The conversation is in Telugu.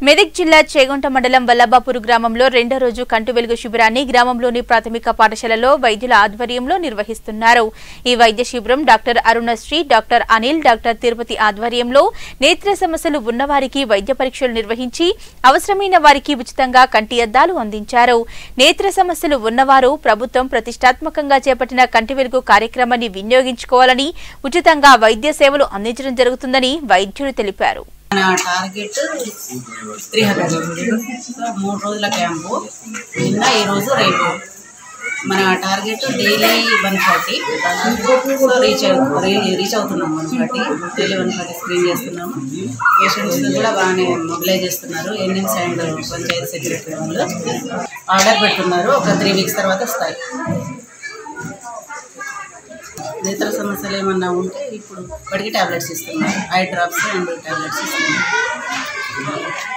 మెదక్ జిల్లా చేగుంట మండలం వల్లభాపూర్ గ్రామంలో రెండో రోజు కంటి వెలుగు శిబిరాన్ని గ్రామంలోని ప్రాథమిక పాఠశాలలో వైద్యుల ఆధ్వర్యంలో నిర్వహిస్తున్నారు ఈ వైద్య శిబిరం doctor Arunasri doctor Anil doctor Tirupati ఆధ్వర్యంలో నేత్ర సమస్యలు ఉన్నవారికి వైద్య పరీక్షలు నిర్వహించి అవసరమైన వారికి ఉచితంగా కంటి అద్దాలు అందించారు నేత్ర సమస్యలు ఉన్నవారు ప్రభుత్వం ప్రతిష్టాత్మకంగా చేపట్టిన కంటి వెలుగు కార్యక్రమాన్ని వినియోగించుకోవాలని ఉచితంగా వైద్య సేవలు అందించడం జరుగుతుందని వైద్యులు తెలిపారు మన టార్గెట్ త్రీ హండ్రెడ్ సో మూడు రోజుల క్యాంపు నిన్న ఈరోజు రేపు మన target daily one forty so reach అవు- రీ- రీచ్ అవుతున్నాం one forty daily one forty screen చేస్తున్నాము పేషెంట్స్ కూడా బాగానే మొబిలైజ్ చేస్తున్నారు ఎన్ఎంస్ అండ్ పంచాయతీ సెక్రటరీ వాళ్ళు ఆర్డర్ పెడుతున్నారు ఒక త్రీ వీక్స్ తర్వాత వస్తాయి ఇతర సమస్యలు ఏమన్నా ఉంటే ఇప్పుడు ఇప్పటికీ టాబ్లెట్స్ ఇస్తున్నారు ఐ డ్రాప్స్ అండ్ టాబ్లెట్స్ ఇస్తున్నారు